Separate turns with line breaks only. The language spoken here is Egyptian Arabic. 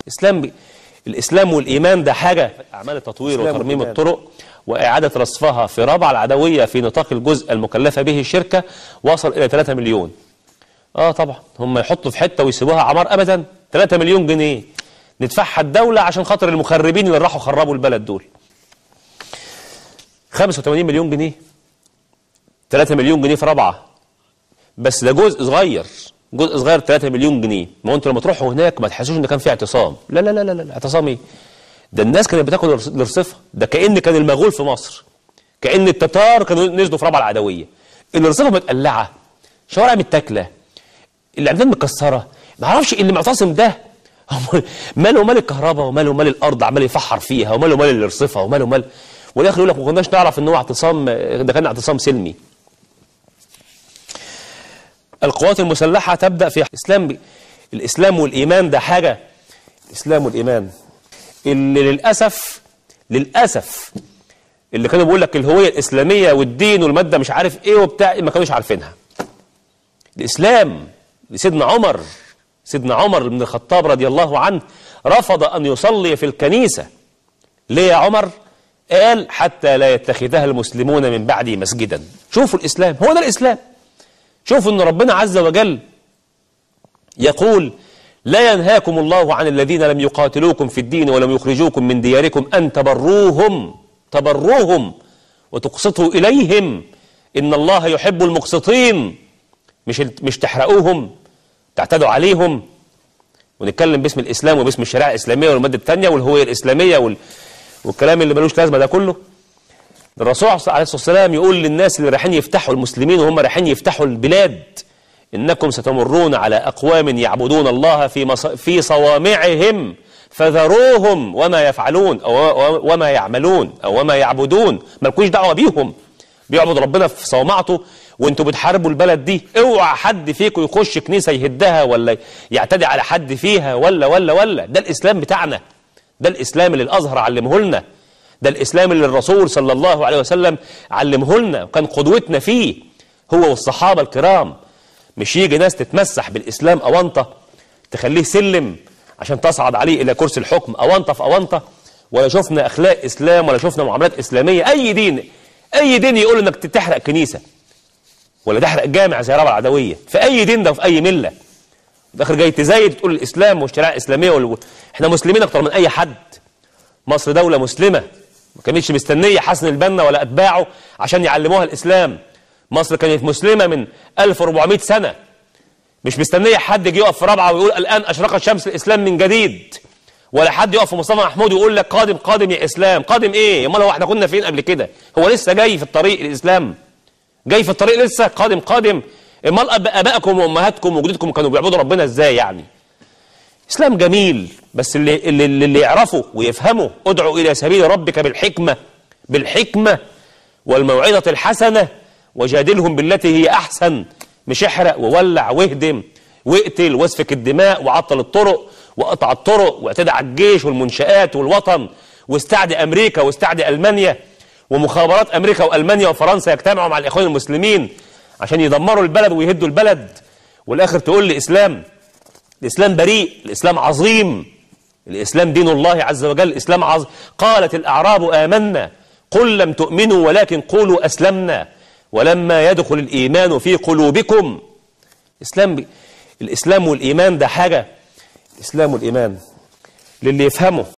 الاسلام ب... الاسلام والايمان ده حاجه اعمال التطوير
الإسلام
وترميم
والإيمان.
الطرق واعاده رصفها في ربع العدويه في نطاق الجزء المكلفه به الشركه وصل الى 3 مليون اه طبعا هم يحطوا في حته ويسيبوها عمار ابدا 3 مليون جنيه ندفعها الدوله عشان خاطر المخربين اللي راحوا خربوا البلد دول 85 مليون جنيه 3 مليون جنيه في رابعه بس ده جزء صغير جزء صغير 3 مليون جنيه ما هو انتوا لما تروحوا هناك ما تحسوش ان كان في اعتصام لا لا لا لا, لا. اعتصام ايه ده الناس كانت بتاخد الرص- الرصيفه ده كأن كان المغول في مصر كأن التتار كانوا نزلوا في رابعه العدويه الرصيفه متقلعه شوارع متاكله الاعلام مكسره ما اعرفش اللي معتصم ده هو ماله مال الكهرباء وماله مال الارض عمال يفحر فيها وماله مال الرصيفه وماله مال والاخر يقول لك ما كناش نعرف ان هو اعتصام ده كان اعتصام سلمي القوات المسلحه تبدا في الاسلام الاسلام والايمان ده حاجه الاسلام والايمان اللي للاسف للاسف اللي كانوا بيقول لك الهويه الاسلاميه والدين والماده مش عارف ايه وبتاع ما كانوش عارفينها الإسلام لسيدنا عمر سيدنا عمر بن الخطاب رضي الله عنه رفض أن يصلي في الكنيسة ليه يا عمر قال حتى لا يتخذها المسلمون من بعدي مسجدا شوفوا الإسلام هو ده الإسلام شوفوا أن ربنا عز وجل يقول لا ينهاكم الله عن الذين لم يقاتلوكم في الدين ولم يخرجوكم من دياركم أن تبروهم تبروهم وتقسطوا إليهم إن الله يحب المقسطين مش مش تحرقوهم تعتدوا عليهم ونتكلم باسم الاسلام وباسم الشريعه الاسلاميه والماده الثانيه والهويه الاسلاميه وال... والكلام اللي ملوش لازمه ده كله الرسول عليه الصلاه والسلام يقول للناس اللي رايحين يفتحوا المسلمين وهم رايحين يفتحوا البلاد انكم ستمرون على اقوام يعبدون الله في مص... في صوامعهم فذروهم وما يفعلون او وما يعملون او وما يعبدون مالكوش دعوه بيهم بيعبد ربنا في صومعته وانتوا بتحاربوا البلد دي اوعى حد فيكم يخش كنيسه يهدها ولا يعتدي على حد فيها ولا ولا ولا ده الاسلام بتاعنا ده الاسلام اللي الازهر علمه لنا ده الاسلام اللي الرسول صلى الله عليه وسلم علمه لنا وكان قدوتنا فيه هو والصحابه الكرام مش يجي ناس تتمسح بالاسلام اونطه تخليه سلم عشان تصعد عليه الى كرسي الحكم اونطه في اونطه ولا شفنا اخلاق اسلام ولا شفنا معاملات اسلاميه اي دين اي دين يقول انك تحرق كنيسه ولا تحرق جامع زي رابعه العدويه في اي دين ده وفي اي مله في الاخر جاي تزايد تقول الاسلام والشريعه الاسلاميه وال... احنا مسلمين اكتر من اي حد مصر دوله مسلمه ما كانتش مستنيه حسن البنا ولا اتباعه عشان يعلموها الاسلام مصر كانت مسلمه من 1400 سنه مش مستنيه حد يجي يقف في رابعه ويقول الان اشرقت شمس الاسلام من جديد ولا حد يقف في مصطفى محمود ويقول لك قادم قادم يا اسلام قادم ايه امال هو احنا كنا فين قبل كده هو لسه جاي في الطريق الاسلام جاي في الطريق لسه قادم قادم امال أب- ابائكم وامهاتكم وجدودكم كانوا بيعبدوا ربنا ازاي يعني اسلام جميل بس اللي اللي, اللي يعرفه ويفهمه ادعو الى سبيل ربك بالحكمه بالحكمه والموعظه الحسنه وجادلهم بالتي هي احسن مش احرق وولع واهدم واقتل واسفك الدماء وعطل الطرق وقطع الطرق واعتدى على الجيش والمنشآت والوطن واستعدي امريكا واستعدي المانيا ومخابرات امريكا والمانيا وفرنسا يجتمعوا مع الاخوان المسلمين عشان يدمروا البلد ويهدوا البلد والاخر تقول لي اسلام الاسلام بريء الاسلام عظيم الاسلام دين الله عز وجل الاسلام عظيم قالت الاعراب امنا قل لم تؤمنوا ولكن قولوا اسلمنا ولما يدخل الايمان في قلوبكم اسلام ب... الاسلام والايمان ده حاجه الاسلام والايمان للي يفهمه